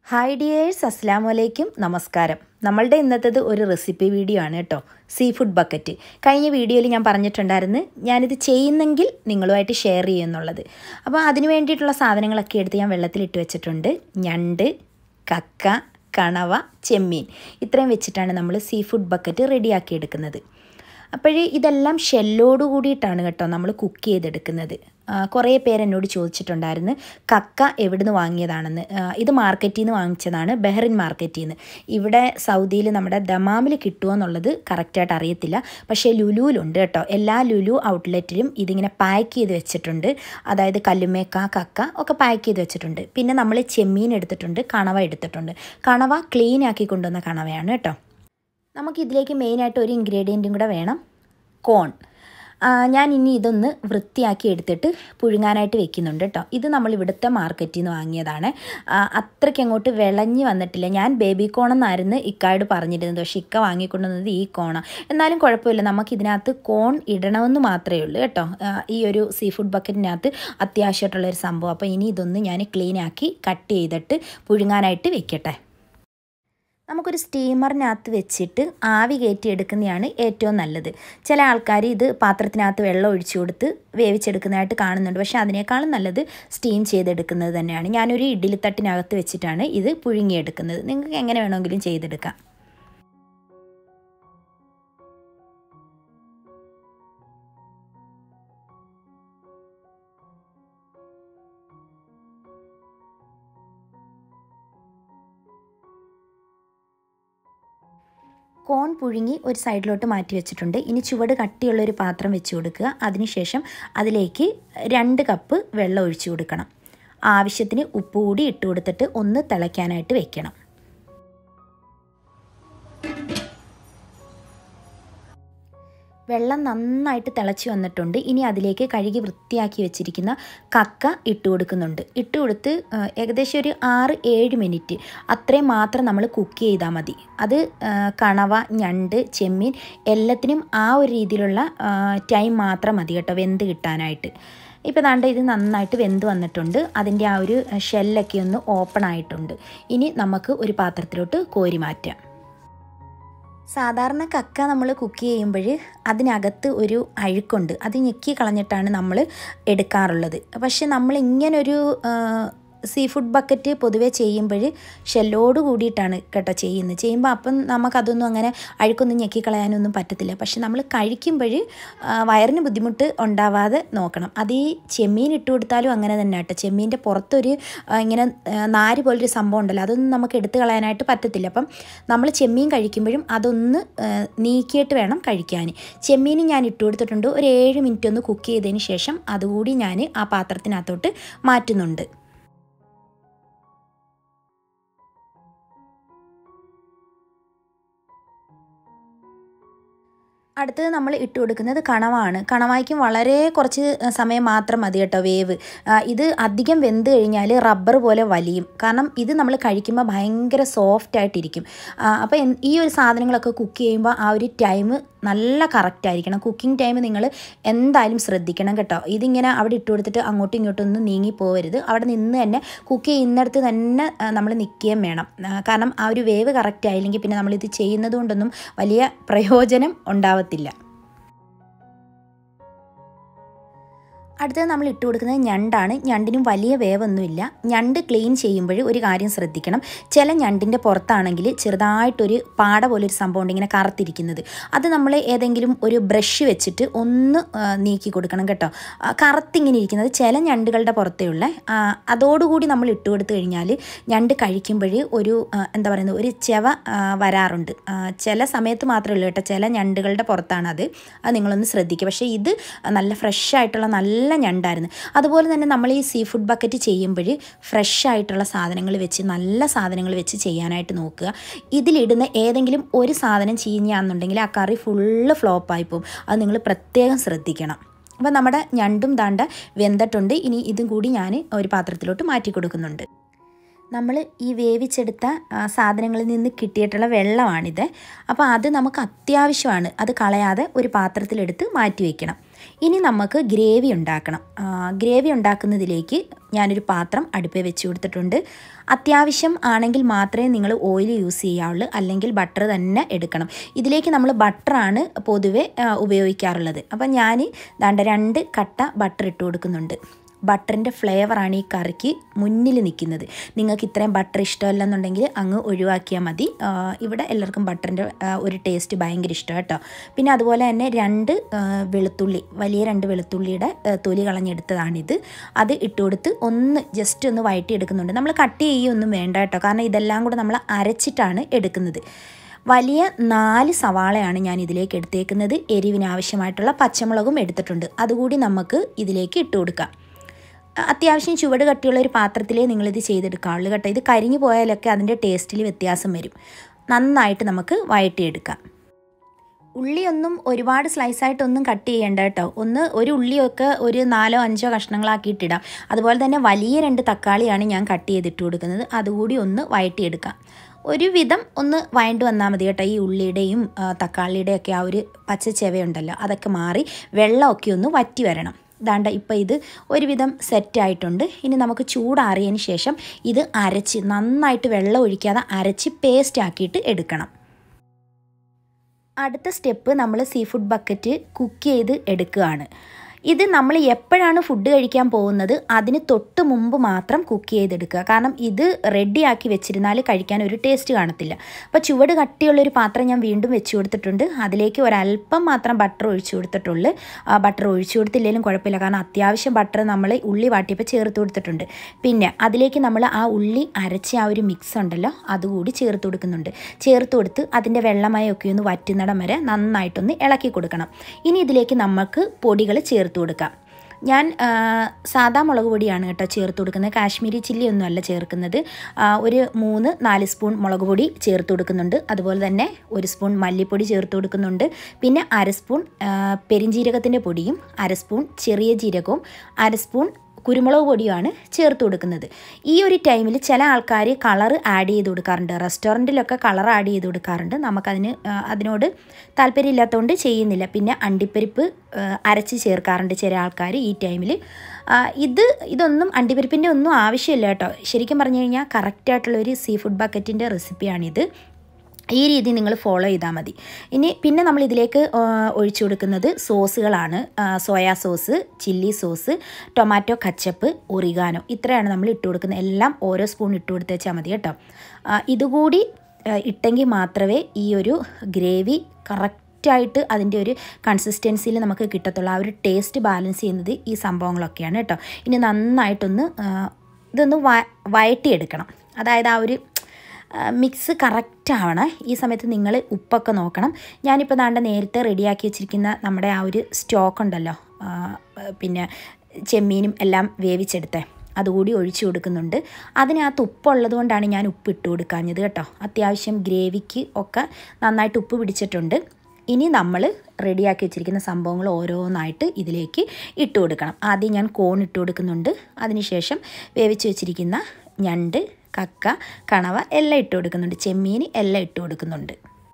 Hi dears അസ്സാം വലൈക്കും നമസ്കാരം നമ്മളുടെ ഇന്നത്തേത് ഒരു റെസിപ്പി വീഡിയോ ആണ് കേട്ടോ സീ ഫുഡ് ബക്കറ്റ് കഴിഞ്ഞ വീഡിയോയിൽ ഞാൻ പറഞ്ഞിട്ടുണ്ടായിരുന്നു ഞാനിത് ചെയ്യുന്നെങ്കിൽ നിങ്ങളുമായിട്ട് ഷെയർ ചെയ്യുമെന്നുള്ളത് അപ്പോൾ അതിന് വേണ്ടിയിട്ടുള്ള സാധനങ്ങളൊക്കെ എടുത്ത് ഞാൻ വെള്ളത്തിലിട്ട് വെച്ചിട്ടുണ്ട് ഞണ്ട് കക്ക കണവ ചെമ്മീൻ ഇത്രയും വെച്ചിട്ടാണ് നമ്മൾ സീ ഫുഡ് ബക്കറ്റ് റെഡിയാക്കി എടുക്കുന്നത് അപ്പോഴേ ഇതെല്ലാം ഷെല്ലോട് കൂടിയിട്ടാണ് കേട്ടോ നമ്മൾ കുക്ക് ചെയ്തെടുക്കുന്നത് കുറേ പേര് എന്നോട് ചോദിച്ചിട്ടുണ്ടായിരുന്നു കക്ക എവിടുന്ന് വാങ്ങിയതാണെന്ന് ഇത് മാർക്കറ്റിൽ നിന്ന് വാങ്ങിച്ചതാണ് ബെഹ്റിൻ മാർക്കറ്റിൽ നിന്ന് ഇവിടെ സൗദിയിൽ നമ്മുടെ ദമാമിൽ കിട്ടുമോ എന്നുള്ളത് കറക്റ്റായിട്ട് അറിയത്തില്ല പക്ഷേ ലുലുവിലുണ്ട് കേട്ടോ എല്ലാ ലുലു ഔട്ട്ലെറ്റിലും ഇതിങ്ങനെ പാക്ക് ചെയ്ത് വെച്ചിട്ടുണ്ട് അതായത് കല്ലുമേക്ക കക്ക ഒക്കെ പാക്ക് ചെയ്ത് വെച്ചിട്ടുണ്ട് പിന്നെ നമ്മൾ ചെമ്മീൻ എടുത്തിട്ടുണ്ട് കണവ എടുത്തിട്ടുണ്ട് കണവ ക്ലീൻ ആക്കി കൊണ്ടുവന്ന കണവയാണ് കേട്ടോ നമുക്കിതിലേക്ക് മെയിനായിട്ട് ഒരു ഇൻഗ്രീഡിയൻറ്റും കൂടെ വേണം കോൺ ഞാൻ ഇനി ഇതൊന്ന് വൃത്തിയാക്കി എടുത്തിട്ട് പുഴുങ്ങാനായിട്ട് വെക്കുന്നുണ്ട് കേട്ടോ ഇത് നമ്മൾ ഇവിടുത്തെ മാർക്കറ്റിൽ നിന്ന് വാങ്ങിയതാണ് അത്രയ്ക്ക് അങ്ങോട്ട് വിളഞ്ഞ് വന്നിട്ടില്ല ഞാൻ ബേബി കോൺ എന്നായിരുന്നു ഇക്കായോട് പറഞ്ഞിരുന്നത് പക്ഷേ ഇക്ക വാങ്ങിക്കൊണ്ടുവന്നത് ഈ കോണ എന്നാലും കുഴപ്പമില്ല നമുക്ക് ഇതിനകത്ത് കോൺ ഇടണമെന്ന് മാത്രമേ ഉള്ളൂ കേട്ടോ ഈ ഒരു സീ ഫുഡ് ബക്കറ്റിനകത്ത് അത്യാവശ്യമായിട്ടുള്ളൊരു സംഭവം അപ്പോൾ ഇനി ഇതൊന്ന് ഞാൻ ക്ലീൻ ആക്കി കട്ട് ചെയ്തിട്ട് പുഴുങ്ങാനായിട്ട് വെക്കട്ടെ നമുക്കൊരു സ്റ്റീമറിനകത്ത് വെച്ചിട്ട് ആവി കയറ്റി എടുക്കുന്നതാണ് ഏറ്റവും നല്ലത് ചില ആൾക്കാർ ഇത് പാത്രത്തിനകത്ത് വെള്ളം ഒഴിച്ചു കൊടുത്ത് വേവിച്ചെടുക്കുന്നതായിട്ട് കാണുന്നുണ്ട് പക്ഷേ അതിനേക്കാളും നല്ലത് സ്റ്റീം ചെയ്തെടുക്കുന്നത് തന്നെയാണ് ഞാനൊരു ഇഡ്ഡലിത്തട്ടിനകത്ത് വെച്ചിട്ടാണ് ഇത് പുഴുങ്ങിയെടുക്കുന്നത് നിങ്ങൾക്ക് എങ്ങനെ വേണമെങ്കിലും ചെയ്തെടുക്കാം കോൺ പുഴുങ്ങി ഒരു സൈഡിലോട്ട് മാറ്റി വെച്ചിട്ടുണ്ട് ഇനി ചുവട് കട്ടിയുള്ള ഒരു പാത്രം വെച്ച് കൊടുക്കുക അതിനുശേഷം അതിലേക്ക് രണ്ട് കപ്പ് വെള്ളം ഒഴിച്ചു കൊടുക്കണം ആവശ്യത്തിന് ഉപ്പ് കൂടി ഇട്ട് കൊടുത്തിട്ട് ഒന്ന് തിളയ്ക്കാനായിട്ട് വെക്കണം വെള്ളം നന്നായിട്ട് തിളച്ച് വന്നിട്ടുണ്ട് ഇനി അതിലേക്ക് കഴുകി വൃത്തിയാക്കി വെച്ചിരിക്കുന്ന കക്ക ഇട്ട് കൊടുക്കുന്നുണ്ട് ഇട്ട് കൊടുത്ത് ഏകദേശം ഒരു ആറ് ഏഴ് മിനിറ്റ് അത്രയും മാത്രം നമ്മൾ കുക്ക് ചെയ്താൽ മതി അത് കണവ ഞണ്ട് ചെമ്മീൻ എല്ലാത്തിനും ആ ഒരു രീതിയിലുള്ള ടൈം മാത്രം മതി കേട്ടോ വെന്ത് കിട്ടാനായിട്ട് ഇപ്പോൾ ദാണ്ട ഇത് നന്നായിട്ട് വെന്ത് വന്നിട്ടുണ്ട് അതിൻ്റെ ആ ഒരു ഷെല്ലൊക്കെ ഒന്ന് ഓപ്പൺ ആയിട്ടുണ്ട് ഇനി നമുക്ക് ഒരു പാത്രത്തിലോട്ട് കോരി മാറ്റാം സാധാരണ കക്ക നമ്മൾ കുക്ക് ചെയ്യുമ്പോൾ അതിനകത്ത് ഒരു അഴുക്കുണ്ട് അത് ഞെക്കി കളഞ്ഞിട്ടാണ് നമ്മൾ എടുക്കാറുള്ളത് പക്ഷെ നമ്മൾ ഇങ്ങനൊരു സീ ഫുഡ് ബക്കറ്റ് പൊതുവേ ചെയ്യുമ്പോൾ ഷെല്ലോട് കൂടിയിട്ടാണ് കേട്ടോ ചെയ്യുന്നത് ചെയ്യുമ്പോൾ അപ്പം നമുക്കതൊന്നും അങ്ങനെ അഴുക്കൊന്നും ഞെക്കിക്കളയാനൊന്നും പറ്റത്തില്ല പക്ഷെ നമ്മൾ കഴിക്കുമ്പോൾ വയറിന് ബുദ്ധിമുട്ട് ഉണ്ടാവാതെ നോക്കണം അത് ഈ ചെമ്മീൻ ഇട്ട് കൊടുത്താലും അങ്ങനെ തന്നെ കേട്ടോ ചെമ്മീൻ്റെ പുറത്തൊരു ഇങ്ങനെ നാര് പോലൊരു സംഭവം ഉണ്ടല്ലോ അതൊന്നും നമുക്ക് എടുത്തു കളയാനായിട്ട് പറ്റത്തില്ല അപ്പം നമ്മൾ ചെമ്മീൻ കഴിക്കുമ്പോഴും അതൊന്ന് നീക്കിയിട്ട് വേണം കഴിക്കാൻ ചെമ്മീൻ ഞാൻ ഇട്ട് കൊടുത്തിട്ടുണ്ട് ഒരു ഏഴ് മിനിറ്റ് ഒന്ന് കുക്ക് ചെയ്തതിന് ശേഷം അതുകൂടി ഞാൻ ആ പാത്രത്തിനകത്തോട്ട് മാറ്റുന്നുണ്ട് അടുത്തത് നമ്മൾ ഇട്ട് കൊടുക്കുന്നത് കണവാണ് കണവായ്ക്കും വളരെ കുറച്ച് സമയം മാത്രം മതി കേട്ടോ വേവ് ഇത് അധികം വെന്ത് കഴിഞ്ഞാൽ റബ്ബർ പോലെ വലിയും കാരണം ഇത് നമ്മൾ കഴിക്കുമ്പോൾ ഭയങ്കര സോഫ്റ്റ് ആയിട്ടിരിക്കും അപ്പോൾ ഈ ഒരു സാധനങ്ങളൊക്കെ കുക്ക് ചെയ്യുമ്പോൾ ആ ഒരു ടൈം നല്ല കറക്റ്റ് ആയിരിക്കണം കുക്കിംഗ് ടൈം നിങ്ങൾ എന്തായാലും ശ്രദ്ധിക്കണം കേട്ടോ ഇതിങ്ങനെ അവിടെ ഇട്ട് കൊടുത്തിട്ട് അങ്ങോട്ടും ഇങ്ങോട്ടും ഒന്നും നീങ്ങി പോകരുത് അവിടെ നിന്ന് തന്നെ കുക്ക് ചെയ്യുന്നിടത്ത് തന്നെ നമ്മൾ നിൽക്കുകയും വേണം കാരണം ആ ഒരു വേവ് കറക്റ്റ് ആയില്ലെങ്കിൽ പിന്നെ നമ്മളിത് ചെയ്യുന്നത് കൊണ്ടൊന്നും വലിയ പ്രയോജനം ഉണ്ടാവത്തില്ല അടുത്തത് നമ്മൾ ഇട്ട് കൊടുക്കുന്നത് ഞണ്ടാണ് ഞണ്ടിനും വലിയ വേവൊന്നുമില്ല ഞണ്ട് ക്ലീൻ ചെയ്യുമ്പോൾ ഒരു കാര്യം ശ്രദ്ധിക്കണം ചില ഞണ്ടിൻ്റെ പുറത്താണെങ്കിൽ ചെറുതായിട്ടൊരു പാട പോലെ ഒരു സംഭവം ഉണ്ട് ഇങ്ങനെ കറുത്തിരിക്കുന്നത് അത് നമ്മൾ ഏതെങ്കിലും ഒരു ബ്രഷ് വെച്ചിട്ട് ഒന്ന് നീക്കി കൊടുക്കണം കേട്ടോ കറുത്തിങ്ങനെ ഇരിക്കുന്നത് ചില ഞണ്ടുകളുടെ പുറത്തേയുള്ള അതോടുകൂടി നമ്മൾ ഇട്ട് കൊടുത്തു കഴിഞ്ഞാൽ ഞണ്ട് കഴിക്കുമ്പോൾ ഒരു എന്താ പറയുന്നത് ഒരു ചെവ വരാറുണ്ട് ചില സമയത്ത് മാത്രമേ ഉള്ളൂ കേട്ടോ ചില ഞണ്ടുകളുടെ പുറത്താണ് അത് അത് നിങ്ങളൊന്ന് ശ്രദ്ധിക്കുക പക്ഷേ ഇത് നല്ല ഫ്രഷ് ആയിട്ടുള്ള നല്ല നല്ല ഞണ്ടായിരുന്നു അതുപോലെ തന്നെ നമ്മൾ ഈ സീ ഫുഡ് ബക്കറ്റ് ചെയ്യുമ്പോൾ ഫ്രഷ് ആയിട്ടുള്ള സാധനങ്ങൾ വെച്ച് നല്ല സാധനങ്ങൾ വെച്ച് ചെയ്യാനായിട്ട് നോക്കുക ഇതിലിടുന്ന ഏതെങ്കിലും ഒരു സാധനം ചീഞ്ഞാന്നുണ്ടെങ്കിൽ ആ കറി ഫുള്ള് ഫ്ലോപ്പായി പോകും അത് നിങ്ങൾ പ്രത്യേകം ശ്രദ്ധിക്കണം അപ്പോൾ നമ്മുടെ ഞണ്ടും ദാണ്ട വെന്തിട്ടുണ്ട് ഇനി ഇതും കൂടി ഞാൻ ഒരു പാത്രത്തിലോട്ട് മാറ്റി കൊടുക്കുന്നുണ്ട് നമ്മൾ ഈ വേവിച്ചെടുത്ത സാധനങ്ങളിൽ നിന്ന് കിട്ടിയിട്ടുള്ള വെള്ളമാണിത് അപ്പോൾ അത് നമുക്ക് അത്യാവശ്യമാണ് അത് കളയാതെ ഒരു പാത്രത്തിലെടുത്ത് മാറ്റി വയ്ക്കണം ഇനി നമുക്ക് ഗ്രേവി ഉണ്ടാക്കണം ഗ്രേവി ഉണ്ടാക്കുന്നതിലേക്ക് ഞാനൊരു പാത്രം അടുപ്പിൽ വെച്ച് കൊടുത്തിട്ടുണ്ട് അത്യാവശ്യം ആണെങ്കിൽ മാത്രമേ നിങ്ങൾ ഓയിൽ യൂസ് ചെയ്യാവുള്ളൂ അല്ലെങ്കിൽ ബട്ടർ തന്നെ എടുക്കണം ഇതിലേക്ക് നമ്മൾ ബട്ടറാണ് പൊതുവെ ആ, ഉപയോഗിക്കാറുള്ളത് അപ്പം ഞാൻ ദാണ്ട രണ്ട് കട്ട ബട്ടർ ഇട്ട് കൊടുക്കുന്നുണ്ട് ബട്ടറിൻ്റെ ഫ്ലേവറാണ് ഈ കറിക്ക് മുന്നിൽ നിൽക്കുന്നത് നിങ്ങൾക്ക് ഇത്രയും ബട്ടർ ഇഷ്ടമല്ലെന്നുണ്ടെങ്കിൽ അങ്ങ് ഒഴിവാക്കിയാൽ മതി ആ, ഇവിടെ എല്ലാവർക്കും ബട്ടറിൻ്റെ ഒരു ടേസ്റ്റ് ഭയങ്കര ഇഷ്ടം കേട്ടോ പിന്നെ അതുപോലെ തന്നെ രണ്ട് ആ, വെളുത്തുള്ളി വലിയ രണ്ട് വെളുത്തുള്ളിയുടെ ആ, തൊലി കളഞ്ഞെടുത്തതാണിത് അത് ഇട്ട് കൊടുത്ത് ഒന്ന് ജസ്റ്റ് ഒന്ന് വഴറ്റി എടുക്കുന്നുണ്ട് നമ്മൾ കട്ട് ചെയ്യൊന്നും വേണ്ട കേട്ടോ കാരണം ഇതെല്ലാം കൂടെ നമ്മൾ അരച്ചിട്ടാണ് എടുക്കുന്നത് വലിയ നാല് സവാളയാണ് ഞാൻ ഇതിലേക്ക് എടുത്തേക്കുന്നത് എരിവിന് ആവശ്യമായിട്ടുള്ള പച്ചമുളകും എടുത്തിട്ടുണ്ട് അതുകൂടി നമുക്ക് ഇതിലേക്ക് ഇട്ട് കൊടുക്കാം അത്യാവശ്യം ചുവട് കട്ടിയുള്ള ഒരു പാത്രത്തിലേ നിങ്ങളിത് ചെയ്തെടുക്കാവുള്ളൂ കേട്ടോ ഇത് കരിഞ്ഞു പോയാലൊക്കെ അതിൻ്റെ ടേസ്റ്റിൽ വ്യത്യാസം വരും നന്നായിട്ട് നമുക്ക് വഴറ്റിയെടുക്കാം ഉള്ളിയൊന്നും ഒരുപാട് സ്ലൈസായിട്ടൊന്നും കട്ട് ചെയ്യേണ്ട കേട്ടോ ഒന്ന് ഒരു ഉള്ളിയൊക്കെ ഒരു നാലോ അഞ്ചോ കഷ്ണങ്ങളാക്കിയിട്ടിടാം അതുപോലെ തന്നെ വലിയ രണ്ട് തക്കാളിയാണ് ഞാൻ കട്ട് ചെയ്തിട്ട് കൊടുക്കുന്നത് അതുകൂടി ഒന്ന് വഴറ്റിയെടുക്കാം ഒരു വിധം ഒന്ന് വഴണ്ട് വന്നാൽ മതി കേട്ടോ ഈ ഉള്ളിയുടെയും ആ, തക്കാളിയുടെയും ഒക്കെ ആ ഒരു പച്ച ചെവയുണ്ടല്ലോ അതൊക്കെ മാറി വെള്ളമൊക്കെ ഒന്ന് വറ്റി വരണം ദാണ്ട ഇപ്പോൾ ഇത് ഒരുവിധം സെറ്റായിട്ടുണ്ട് ഇനി നമുക്ക് ചൂടാറിയതിന് ശേഷം ഇത് അരച്ച് നന്നായിട്ട് വെള്ളം ഒഴിക്കാതെ അരച്ച് പേസ്റ്റ് ആക്കിയിട്ട് എടുക്കണം അടുത്ത സ്റ്റെപ്പ് നമ്മൾ സീ ഫുഡ് ബക്കറ്റ് കുക്ക് ചെയ്ത് എടുക്കുകയാണ് ഇത് നമ്മൾ എപ്പോഴാണ് ഫുഡ് കഴിക്കാൻ പോകുന്നത് അതിന് തൊട്ട് മുമ്പ് മാത്രം കുക്ക് ചെയ്തെടുക്കുക കാരണം ഇത് റെഡിയാക്കി വെച്ചിരുന്നാൽ കഴിക്കാൻ ഒരു ടേസ്റ്റ് കാണത്തില്ല അപ്പോൾ ചുവട് കട്ടിയുള്ളൊരു പാത്രം ഞാൻ വീണ്ടും വെച്ച് കൊടുത്തിട്ടുണ്ട് അതിലേക്ക് ഒരല്പം മാത്രം ബട്ടർ ഒഴിച്ചു കൊടുത്തിട്ടുള്ളൂ ബട്ടർ ഒഴിച്ചു കൊടുത്തില്ലെങ്കിലും കുഴപ്പമില്ല കാരണം അത്യാവശ്യം ബട്ടർ നമ്മൾ ഉള്ളി വാട്ടിയപ്പോൾ ചേർത്ത് കൊടുത്തിട്ടുണ്ട് പിന്നെ അതിലേക്ക് നമ്മൾ ആ ഉള്ളി അരച്ച ആ ഒരു മിക്സ് ഉണ്ടല്ലോ അതുകൂടി ചേർത്ത് കൊടുക്കുന്നുണ്ട് ചേർത്ത് കൊടുത്ത് അതിൻ്റെ വെള്ളമയമൊക്കെ ഒന്ന് വറ്റുന്നിടം വരെ നന്നായിട്ടൊന്ന് ഇളക്കി കൊടുക്കണം ഇനി ഇതിലേക്ക് നമുക്ക് പൊടികൾ ചേർത്ത് കൊടുക്കാം ഞാൻ ആ, സാദാ മുളക് പൊടിയാണ് കേട്ടോ ചേർത്ത് കൊടുക്കുന്നത് കാശ്മീരി ചില്ലി ഒന്നും അല്ല ചേർക്കുന്നത് ആ, ഒരു മൂന്ന് നാല് സ്പൂൺ മുളക് പൊടി ചേർത്ത് കൊടുക്കുന്നുണ്ട് അതുപോലെ തന്നെ ഒരു സ്പൂൺ മല്ലിപ്പൊടി ചേർത്ത് കൊടുക്കുന്നുണ്ട് പിന്നെ അര സ്പൂൺ ആ, പെരിഞ്ജീരകത്തിൻ്റെ പൊടിയും അര സ്പൂൺ ചെറിയ ജീരകവും അര സ്പൂൺ കുരുമുളക് പൊടിയുമാണ് ചേർത്ത് കൊടുക്കുന്നത് ഈ ഒരു ടൈമിൽ ചില ആൾക്കാർ കളർ ആഡ് ചെയ്ത് കൊടുക്കാറുണ്ട് റെസ്റ്റോറൻറ്റിലൊക്കെ കളർ ആഡ് ചെയ്ത് കൊടുക്കാറുണ്ട് നമുക്കതിന് ആ, അതിനോട് താല്പര്യമില്ലാത്തതുകൊണ്ട് ചെയ്യുന്നില്ല പിന്നെ അണ്ടിപ്പരിപ്പ് ആ, അരച്ച് ചേർക്കാറുണ്ട് ചില ആൾക്കാർ ഈ ടൈമിൽ ഇത് ഇതൊന്നും അണ്ടിപ്പരിപ്പിൻ്റെ ഒന്നും ആവശ്യമില്ല കേട്ടോ ശരിക്കും പറഞ്ഞു കഴിഞ്ഞാൽ കറക്റ്റായിട്ടുള്ളൊരു സീ ഫുഡ് ബക്കറ്റിൻ്റെ റെസിപ്പിയാണിത് ഈ രീതി നിങ്ങൾ ഫോളോ ചെയ്താൽ മതി ഇനി പിന്നെ നമ്മൾ ഇതിലേക്ക് ആ, ഒഴിച്ചു കൊടുക്കുന്നത് സോസുകളാണ് ആ, soya sauce chilli sauce tomato ketchup oregano ഇത്രയാണ് നമ്മൾ ഇട്ട് കൊടുക്കുന്നത് എല്ലാം ഓരോ സ്പൂൺ ഇട്ട് കൊടുത്തേച്ചാൽ മതി കേട്ടോ ആ, ഇതുകൂടി ആ, ഇട്ടെങ്കിൽ മാത്രമേ ഈ ഒരു ഗ്രേവി കറക്റ്റായിട്ട് അതിൻ്റെ ഒരു കൺസിസ്റ്റൻസിയിൽ നമുക്ക് കിട്ടത്തുള്ളൂ ആ ഒരു ടേസ്റ്റ് ബാലൻസ് ചെയ്യുന്നത് ഈ സംഭവങ്ങളൊക്കെയാണ് കേട്ടോ ഇനി നന്നായിട്ടൊന്ന് ആ, ഇതൊന്ന് വ വഴറ്റിയെടുക്കണം അതായത് ആ ഒരു മിക്സ് കറക്റ്റ് ആവണം ഈ സമയത്ത് നിങ്ങൾ ഉപ്പൊക്കെ നോക്കണം ഞാനിപ്പോൾ ദാണ്ട നേരത്തെ റെഡിയാക്കി വെച്ചിരിക്കുന്ന നമ്മുടെ ആ ഒരു സ്റ്റോക്ക് ഉണ്ടല്ലോ ആ, പിന്നെ ചെമ്മീനും എല്ലാം വേവിച്ചെടുത്തേ അതുകൂടി ഒഴിച്ചു കൊടുക്കുന്നുണ്ട് അതിനകത്ത് ഉപ്പുള്ളത് കൊണ്ടാണ് ഞാൻ ഉപ്പ് ഇട്ട് കൊടുക്കാഞ്ഞത് കേട്ടോ അത്യാവശ്യം ഗ്രേവിക്ക് ഒക്കെ നന്നായിട്ട് ഉപ്പ് പിടിച്ചിട്ടുണ്ട് ഇനി നമ്മൾ റെഡിയാക്കി വെച്ചിരിക്കുന്ന സംഭവങ്ങൾ ഓരോന്നായിട്ട് ഇതിലേക്ക് ഇട്ട് കൊടുക്കണം ആദ്യം ഞാൻ കോൺ ഇട്ട് കൊടുക്കുന്നുണ്ട് അതിനുശേഷം വേവിച്ച് വെച്ചിരിക്കുന്ന ഞണ്ട് കക്ക കണവ എല്ലാം ഇട്ട് കൊടുക്കുന്നുണ്ട് ചെമ്മീൻ എല്ലാം ഇട്ട് കൊടുക്കുന്നുണ്ട്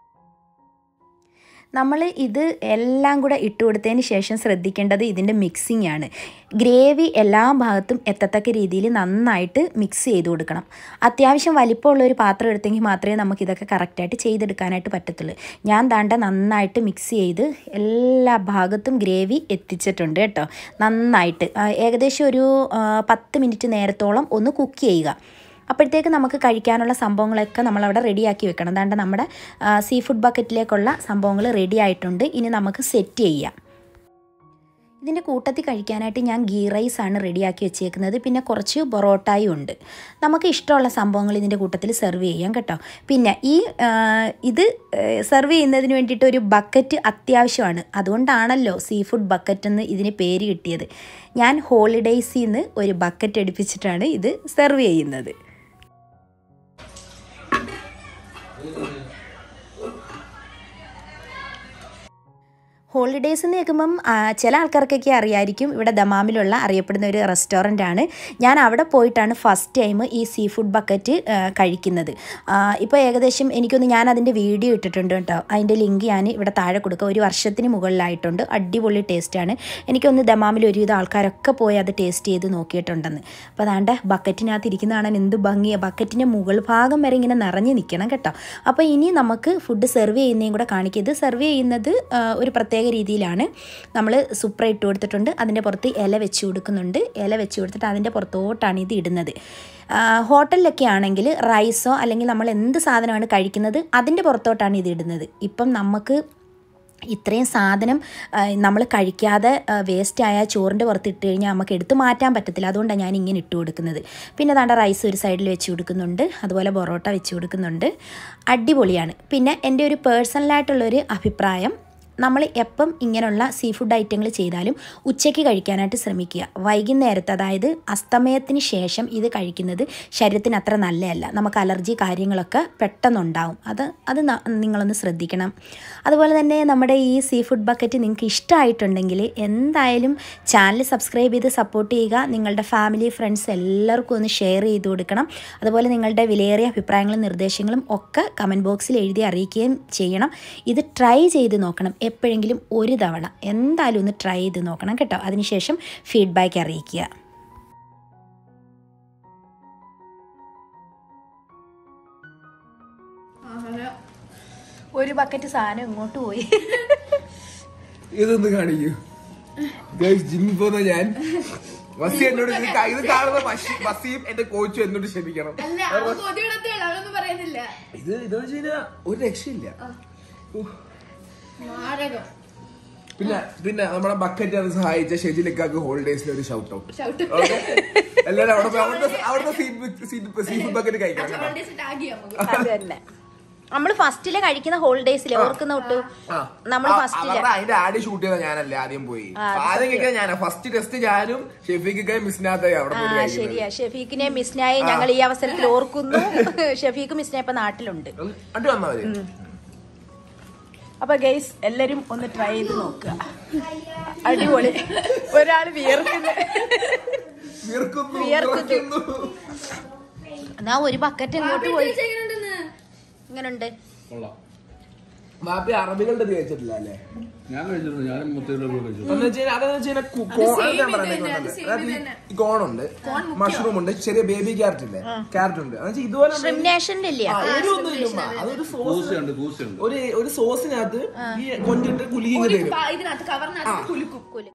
നമ്മൾ ഇത് എല്ലാം കൂടെ ഇട്ട് കൊടുത്തതിന് ശേഷം ശ്രദ്ധിക്കേണ്ടത് ഇതിൻ്റെ മിക്സിംഗ് ആണ് ഗ്രേവി എല്ലാ ഭാഗത്തും എത്തത്തക്ക രീതിയിൽ നന്നായിട്ട് മിക്സ് ചെയ്ത് കൊടുക്കണം അത്യാവശ്യം വലിപ്പമുള്ള ഒരു പാത്രം എടുത്തെങ്കിൽ മാത്രമേ നമുക്ക് ഇതൊക്കെ കറക്റ്റായിട്ട് ചെയ്തെടുക്കാനായിട്ട് പറ്റത്തുള്ളൂ ഞാൻ ദാണ്ട നന്നായിട്ട് മിക്സ് ചെയ്ത് എല്ലാ ഭാഗത്തും ഗ്രേവി എത്തിച്ചിട്ടുണ്ട് കേട്ടോ നന്നായിട്ട് ആ, ഏകദേശം ഒരു ആ, പത്ത് മിനിറ്റ് നേരത്തോളം ഒന്ന് കുക്ക് ചെയ്യുക അപ്പോഴത്തേക്ക് നമുക്ക് കഴിക്കാനുള്ള സംഭവങ്ങളൊക്കെ നമ്മളവിടെ റെഡിയാക്കി വെക്കണം അതാണ്ട് നമ്മുടെ സീ ഫുഡ് ബക്കറ്റിലേക്കുള്ള സംഭവങ്ങൾ റെഡി ആയിട്ടുണ്ട് ഇനി നമുക്ക് സെറ്റ് ചെയ്യാം ഇതിൻ്റെ കൂട്ടത്തിൽ കഴിക്കാനായിട്ട് ഞാൻ ഗീ റൈസ് ആണ് റെഡിയാക്കി വെച്ചേക്കുന്നത് പിന്നെ കുറച്ച് പൊറോട്ടായും ഉണ്ട് നമുക്ക് ഇഷ്ടമുള്ള സംഭവങ്ങൾ ഇതിൻ്റെ കൂട്ടത്തിൽ സെർവ് ചെയ്യാം കേട്ടോ പിന്നെ ഈ ആ, ഇത് സെർവ് ചെയ്യുന്നതിന് വേണ്ടിയിട്ട് ഒരു ബക്കറ്റ് അത്യാവശ്യമാണ് അതുകൊണ്ടാണല്ലോ സീ ഫുഡ് ബക്കറ്റ് എന്ന് ഇതിന് പേര് കിട്ടിയത് ഞാൻ ഹോളിഡേയ്സിൽ നിന്ന് ഒരു ബക്കറ്റ് എടുപ്പിച്ചിട്ടാണ് ഇത് സെർവ് ചെയ്യുന്നത് ഹോളിഡേയ്സ് എന്ന് കേൾക്കുമ്പം ആ, ചില ആൾക്കാർക്കൊക്കെ അറിയായിരിക്കും ഇവിടെ ദമാമിലുള്ള അറിയപ്പെടുന്ന ഒരു റെസ്റ്റോറൻ്റ് ആണ് ഞാൻ അവിടെ പോയിട്ടാണ് ഫസ്റ്റ് ടൈം ഈ സീ ഫുഡ് ബക്കറ്റ് ആ, കഴിക്കുന്നത് ഇപ്പോൾ ഏകദേശം എനിക്കൊന്ന് ഞാൻ അതിൻ്റെ വീഡിയോ ഇട്ടിട്ടുണ്ട് കേട്ടോ അതിൻ്റെ ലിങ്ക് ഞാൻ ഇവിടെ താഴെ കൊടുക്കുക ഒരു വർഷത്തിന് മുകളിലായിട്ടുണ്ട് അടിപൊളി ടേസ്റ്റാണ് എനിക്കൊന്ന് ദമാമിൽ ഒരുവിധം ആൾക്കാരൊക്കെ പോയി അത് ടേസ്റ്റ് ചെയ്ത് നോക്കിയിട്ടുണ്ടെന്ന് അപ്പോൾ അതാണ്ട് ബക്കറ്റിനകത്ത് ഇരിക്കുന്ന കാണാൻ എന്ത് ഭംഗിയാണ് ബക്കറ്റിൻ്റെ മുകൾ ഭാഗം വരെ ഇങ്ങനെ നിറഞ്ഞ് നിൽക്കണം കേട്ടോ അപ്പോൾ ഇനി നമുക്ക് ഫുഡ് സെർവ് ചെയ്യുന്നതും കൂടെ കാണിക്കുക ഇത് സെർവ് ചെയ്യുന്നത് ആ, ഒരു പ്രത്യേക രീതിയിലാണ് നമ്മൾ സുപ്ര ഇട്ട് കൊടുത്തിട്ടുണ്ട് അതിൻ്റെ പുറത്ത് ഇല വെച്ച് കൊടുക്കുന്നുണ്ട് ഇല വെച്ച് കൊടുത്തിട്ട് അതിൻ്റെ പുറത്തോട്ടാണ് ഇത് ഇടുന്നത് ആ, ഹോട്ടലിലൊക്കെ ആണെങ്കിൽ റൈസോ അല്ലെങ്കിൽ നമ്മൾ എന്ത് സാധനമാണ് കഴിക്കുന്നത് അതിൻ്റെ പുറത്തോട്ടാണ് ഇത് ഇടുന്നത് ഇപ്പം നമുക്ക് ഇത്രയും സാധനം നമ്മൾ കഴിക്കാതെ വേസ്റ്റ് ആയ ചോറിൻ്റെ പുറത്ത് ഇട്ട് കഴിഞ്ഞാൽ നമുക്ക് എടുത്ത് മാറ്റാൻ പറ്റത്തില്ല അതുകൊണ്ടാണ് ഞാൻ ഇങ്ങനെ ഇട്ട് കൊടുക്കുന്നത് പിന്നെ താണ്ട റൈസ് ഒരു സൈഡിൽ വെച്ച് കൊടുക്കുന്നുണ്ട് അതുപോലെ പൊറോട്ട വെച്ച് കൊടുക്കുന്നുണ്ട് അടിപൊളിയാണ് പിന്നെ എൻ്റെ ഒരു പേഴ്സണലായിട്ടുള്ളൊരു അഭിപ്രായം നമ്മൾ എപ്പം ഇങ്ങനെയുള്ള സീ ഫുഡ് ഐറ്റങ്ങൾ ചെയ്താലും ഉച്ചയ്ക്ക് കഴിക്കാനായിട്ട് ശ്രമിക്കുക വൈകുന്നേരത്ത് അതായത് അസ്തമയത്തിന് ശേഷം ഇത് കഴിക്കുന്നത് ശരീരത്തിന് അത്ര നല്ലതല്ല നമുക്ക് അലർജി കാര്യങ്ങളൊക്കെ പെട്ടെന്നുണ്ടാവും അത് അത് ന- നിങ്ങളൊന്ന് ശ്രദ്ധിക്കണം അതുപോലെ തന്നെ നമ്മുടെ ഈ സീ ഫുഡ് ബക്കറ്റ് നിങ്ങൾക്ക് ഇഷ്ടമായിട്ടുണ്ടെങ്കിൽ എന്തായാലും ചാനൽ സബ്സ്ക്രൈബ് ചെയ്ത് സപ്പോർട്ട് ചെയ്യുക നിങ്ങളുടെ ഫാമിലി ഫ്രണ്ട്സ് എല്ലാവർക്കും ഒന്ന് ഷെയർ ചെയ്ത് കൊടുക്കണം അതുപോലെ നിങ്ങളുടെ വിലയേറിയ അഭിപ്രായങ്ങളും നിർദ്ദേശങ്ങളും ഒക്കെ കമൻറ്റ് ബോക്സിൽ എഴുതി അറിയിക്കുകയും ചെയ്യണം ഇത് ട്രൈ ചെയ്ത് നോക്കണം എപ്പോഴെങ്കിലും ഒരു തവണ എന്തായാലും ഒന്ന് ട്രൈ ചെയ്ത് നോക്കണം കേട്ടോ അതിനുശേഷം ഫീഡ്ബാക്ക് അറിയിക്കുക ഒരു ബക്കറ്റ് സാധനം ഇങ്ങോട്ട് പോയി ഇതൊന്ന് കാണിക്കൂ ഗൈസ് ജിമ്മിൽ പോകുന്ന ഞാൻ വസി എന്നോട് ഇത് കാ- ഇത് കാണുന്ന വശി- വസിയും എന്റെ കോച്ചും എന്നോട് ക്ഷമിക്കണം അല്ല അവൻ കൊതിവിടത്തേ ഉള്ളൂ അതൊന്നും പറയുന്നില്ല ഇത് ഇതെന്ന് വെച്ച് കഴിഞ്ഞാൽ ഒരു രക്ഷയില്ല ഉഹ്. മാരകം പിന്നെ പിന്നെ നമ്മുടെ ബക്കറ്റ് അത് സഹായിച്ച ഷെജിലിക്കാക്ക് ഹോളിഡേസിൽ ഒരു ഷൗട്ട് ഔട്ട് ഷൗട്ട് എല്ലാവരും അവിടെ പോയി അവിടുത്തെ അവിടുത്തെ സീറ്റ് സീ ഫുഡ് ബക്കറ്റ് കഴിക്കണം കേട്ടോ. വണ്ടി ടാഗ് ചെയ്യാം നമുക്ക് അത് തന്നെ നമ്മൾ ഫസ്റ്റില് കഴിക്കുന്ന ഹോളിഡേയ്സിലെ ഓർക്കുന്ന തൊട്ട് ആ. നമ്മൾ ആ, ഫസ്റ്റില് അവരുടെ അതിന്റെ ആഡ് ഷൂട്ട് ചെയ്ത ഞാനല്ലേ ആദ്യം പോയി ആദ്യം കഴിക്കാൻ ഞാനാ ഫസ്റ്റ് ടെസ്റ്റ് ഞാനും ഷെഫീഖ് മിസ്നാത്തായി അവിടെ ആ പോയി കഴിക്കുന്നത് ശരിയാ ഷെഫീഖിനെ മിസ്നായി ഞങ്ങൾ ഈ അവസരത്തിൽ ഓർക്കുന്നു ഷെഫീഖ് മിസ്ന ഇപ്പൊ നാട്ടിലുണ്ട് അണ്ടി വന്നാ മതി അപ്പൊ ഗൈസ് എല്ലാരും ഒന്ന് ട്രൈ ചെയ്ത് നോക്കുക അടിപൊളി ഒരാള് വിയർക്കുന്നു വിയർക്കുന്നു, വിയർക്കുന്നു. വിയർക്കുന്നു. എന്നാ ഒരു ബക്കറ്റ് ഇങ്ങോട്ട് പോയി ചെയ്യുന്നുണ്ടെന്ന് ഇങ്ങനുണ്ട് ബാപ്പി അറബികളുടെ തേച്ചിട്ടില്ല അല്ലേ ഞാൻ കഴിച്ചിട്ടുണ്ട് ഞാൻ മുത്തേരുടെ കഴിച്ചു എന്ന് വെച്ച് കഴിഞ്ഞാൽ അതെന്ന് വെച്ച് കഴിഞ്ഞാൽ കു- കോ- അത് ഞാൻ പറയുന്നത് അതായത് ഈ കോണുണ്ട് മഷ്റൂം ഉണ്ട് ചെറിയ ബേബി ക്യാരറ്റ് ഇല്ലേ ക്യാരറ്റ് ഉണ്ട് എന്ന് വെച്ചാൽ ഇതുപോലെ ഷ്രിംനേഷന്റെ ഇല്ല ആ, എരിവൊന്നും ഇല്ല ഉമ്മ. അതൊരു സോസ് കൂസയുണ്ട് കൂസയുണ്ട് ഒരു ഒരു സോസിനകത്ത് ഈ കൊഞ്ചിട്ട് കുലുക്കി ഇങ്ങ് തരും ഇതിനകത്ത് കവറിനകത്ത് കുലുക്കും